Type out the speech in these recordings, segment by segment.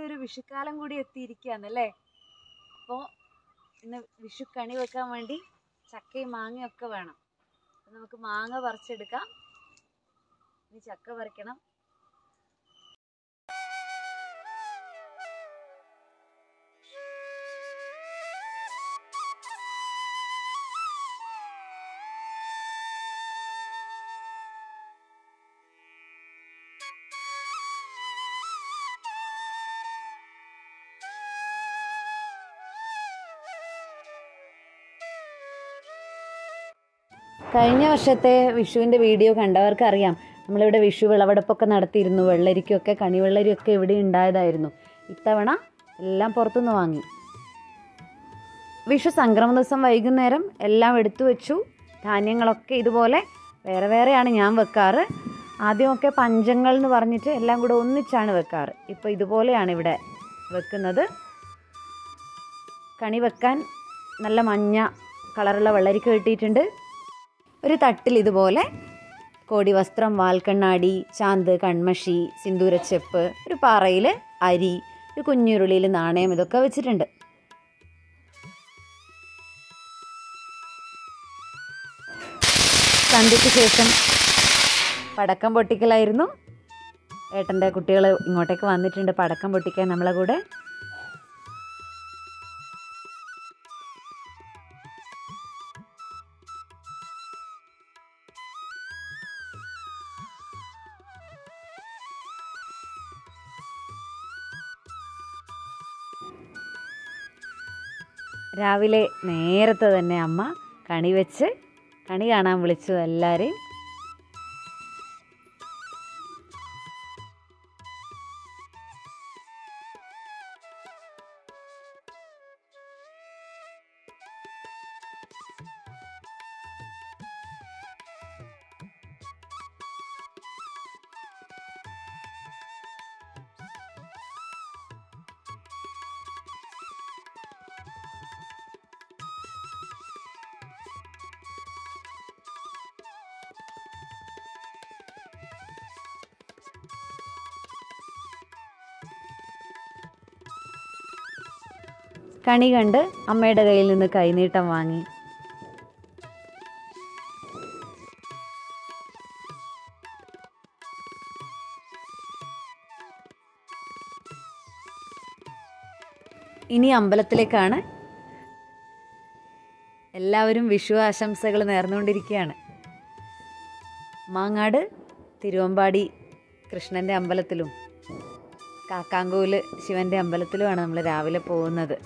ഒരു വിഷുക്കാലം കൂടി എത്തിയിരിക്കുകയാണല്ലേ അപ്പോൾ ഇന്ന് വിഷു കണി വെക്കാൻ വേണ്ടി ചക്കയും മാങ്ങയും ഒക്കെ വേണം അപ്പോൾ നമുക്ക് മാങ്ങ പറിച്ചെടുക്കാം ഇനി ചക്ക പറിക്കണം കഴിഞ്ഞ വർഷത്തെ വിഷുവിൻ്റെ വീഡിയോ കണ്ടവർക്ക് അറിയാം നമ്മളിവിടെ വിഷു വിളവെടുപ്പൊക്കെ നടത്തിയിരുന്നു വെള്ളരിക്കൊക്കെ കണിവെള്ളരിയൊക്കെ ഇവിടെ ഉണ്ടായതായിരുന്നു ഇത്തവണ എല്ലാം പുറത്തുനിന്ന് വാങ്ങി വിഷു സംക്രമ ദിവസം വൈകുന്നേരം എല്ലാം എടുത്തു വെച്ചു ധാന്യങ്ങളൊക്കെ ഇതുപോലെ വേറെ വേറെയാണ് ഞാൻ വെക്കാറ് ആദ്യമൊക്കെ പഞ്ചങ്ങൾ എന്ന് പറഞ്ഞിട്ട് എല്ലാം കൂടെ ഒന്നിച്ചാണ് വെക്കാറ് ഇപ്പോൾ ഇതുപോലെയാണ് ഇവിടെ വെക്കുന്നത് കണി വെക്കാൻ നല്ല മഞ്ഞ കളറുള്ള വെള്ളരിക്ക കിട്ടിയിട്ടുണ്ട് ഒരു തട്ടിൽ ഇതുപോലെ കോടി വസ്ത്രം വാൽക്കണ്ണാടി ചാന്ത് കൺമഷി സിന്ദൂരച്ചെപ്പ് ഒരു പാറയിൽ അരി ഒരു കുഞ്ഞുരുളിയിൽ നാണയം ഇതൊക്കെ വെച്ചിട്ടുണ്ട് സന്ധ്യയ്ക്ക് ശേഷം പടക്കം പൊട്ടിക്കലായിരുന്നു ഏട്ടൻ്റെ കുട്ടികൾ ഇങ്ങോട്ടേക്ക് വന്നിട്ടുണ്ട് പടക്കം പൊട്ടിക്കാൻ നമ്മളെ കൂടെ രാവിലെ നേരത്തെ തന്നെ അമ്മ കണി വെച്ച് കണി കാണാൻ വിളിച്ചു എല്ലാവരെയും കണി കണ്ട് അമ്മയുടെ കയ്യിൽ നിന്ന് കൈനീട്ടം വാങ്ങി ഇനി അമ്പലത്തിലേക്കാണ് എല്ലാവരും വിഷു ആശംസകൾ നേർന്നുകൊണ്ടിരിക്കുകയാണ് മാങ്ങാട് തിരുവമ്പാടി കൃഷ്ണൻ്റെ അമ്പലത്തിലും കാക്കാങ്കോല് ശിവൻ്റെ അമ്പലത്തിലുമാണ് നമ്മൾ രാവിലെ പോകുന്നത്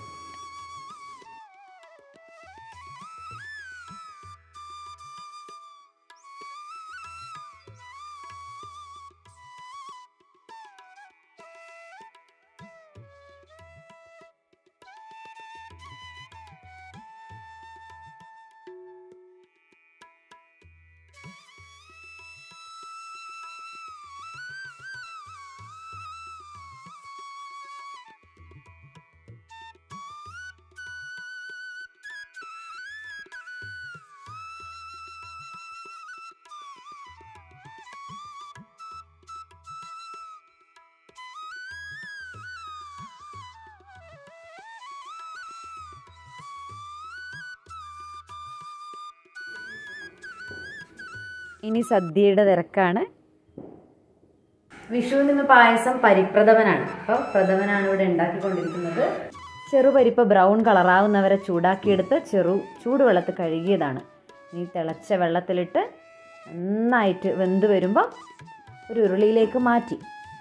ഇനി സദ്യയുടെ തിരക്കാണ് വിഷുവിന് ഇന്ന് പായസം പരിപ്രഥമനാണ് അപ്പോൾ പ്രഥമനാണ് ഇവിടെ ഉണ്ടാക്കിക്കൊണ്ടിരിക്കുന്നത് ചെറുപരിപ്പ് ബ്രൗൺ കളറാവുന്നവരെ ചൂടാക്കിയെടുത്ത് ചെറു ചൂടുവെള്ളത്തിൽ കഴുകിയതാണ് ഇനി തിളച്ച വെള്ളത്തിലിട്ട് നന്നായിട്ട് വെന്ത് വരുമ്പോൾ ഒരു ഉരുളിയിലേക്ക് മാറ്റി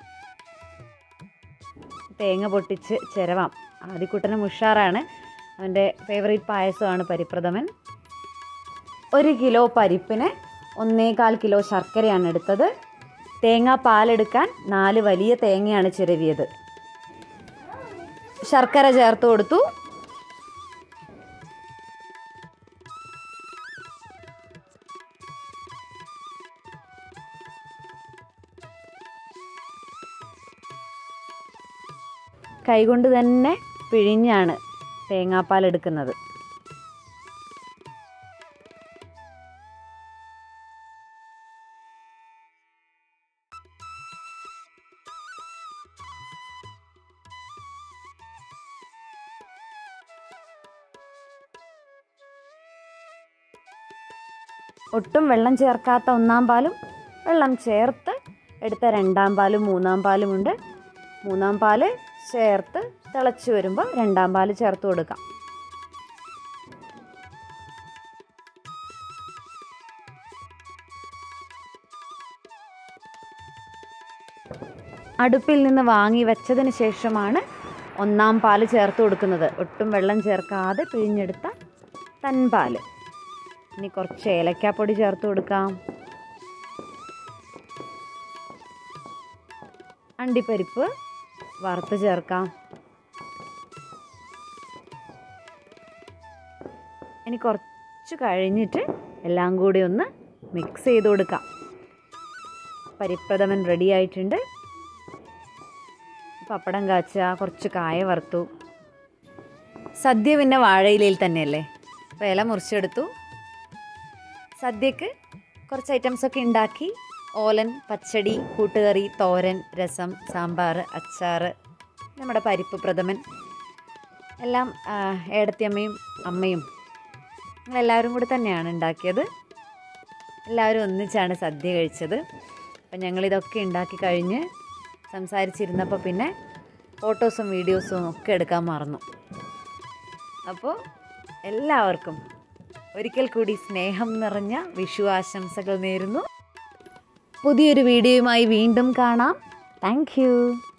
തേങ്ങ പൊട്ടിച്ച് ചിരവാം ആദ്യക്കുട്ടനും ഉഷാറാണ് അവൻ്റെ ഫേവറേറ്റ് പായസമാണ് പരിപ്രഥമൻ ഒരു കിലോ പരിപ്പിന് ഒന്നേകാൽ കിലോ ശർക്കരയാണ് എടുത്തത് തേങ്ങാ പാലെടുക്കാൻ നാല് വലിയ തേങ്ങയാണ് ചിരവിയത് ശർക്കര ചേർത്ത് കൊടുത്തു കൈകൊണ്ട് തന്നെ പിഴിഞ്ഞാണ് തേങ്ങാപ്പാൽ എടുക്കുന്നത് ഒട്ടും വെള്ളം ചേർക്കാത്ത ഒന്നാം പാലും വെള്ളം ചേർത്ത് എടുത്ത രണ്ടാം പാലും മൂന്നാം പാലുമുണ്ട് മൂന്നാം പാല് ചേർത്ത് തിളച്ച് വരുമ്പോൾ രണ്ടാം പാല് ചേർത്ത് കൊടുക്കാം അടുപ്പിൽ നിന്ന് വാങ്ങി വെച്ചതിന് ശേഷമാണ് ഒന്നാം പാല് ചേർത്ത് കൊടുക്കുന്നത് ഒട്ടും വെള്ളം ചേർക്കാതെ പിഴിഞ്ഞെടുത്ത തൻപാല് ഇനി കുറച്ച് ഏലക്കാപ്പൊടി ചേർത്ത് കൊടുക്കാം അണ്ടിപ്പരിപ്പ് വറുത്ത് ചേർക്കാം ഇനി കുറച്ച് കഴിഞ്ഞിട്ട് എല്ലാം കൂടി ഒന്ന് മിക്സ് ചെയ്ത് കൊടുക്കാം പരിപ്രഥമൻ റെഡി ആയിട്ടുണ്ട് പപ്പടം കാച്ച കുറച്ച് കായ വറുത്തു സദ്യ പിന്നെ വാഴയിലയിൽ തന്നെയല്ലേ അപ്പോൾ ഇല മുറിച്ചെടുത്തു സദ്യക്ക് കുറച്ച് ഐറ്റംസ് ഒക്കെ ഉണ്ടാക്കി ഓലൻ പച്ചടി കൂട്ടുകറി തോരൻ രസം സാമ്പാർ അച്ചാർ നമ്മുടെ പരിപ്പ് പ്രഥമൻ എല്ലാം ആ, ഏടത്തിയമ്മയും അമ്മയും ഞങ്ങളെല്ലാവരും കൂടി തന്നെയാണ് ഉണ്ടാക്കിയത് എല്ലാവരും ഒന്നിച്ചാണ് സദ്യ കഴിച്ചത് അപ്പം ഞങ്ങളിതൊക്കെ ഉണ്ടാക്കി കഴിഞ്ഞ് സംസാരിച്ചിരുന്നപ്പോൾ പിന്നെ ഫോട്ടോസും വീഡിയോസും ഒക്കെ എടുക്കാൻ മറന്നു അപ്പോൾ എല്ലാവർക്കും ഒരിക്കൽ കൂടി സ്നേഹം നിറഞ്ഞ വിഷു ആശംസകൾ നേരുന്നു പുതിയൊരു വീഡിയോയുമായി വീണ്ടും കാണാം താങ്ക്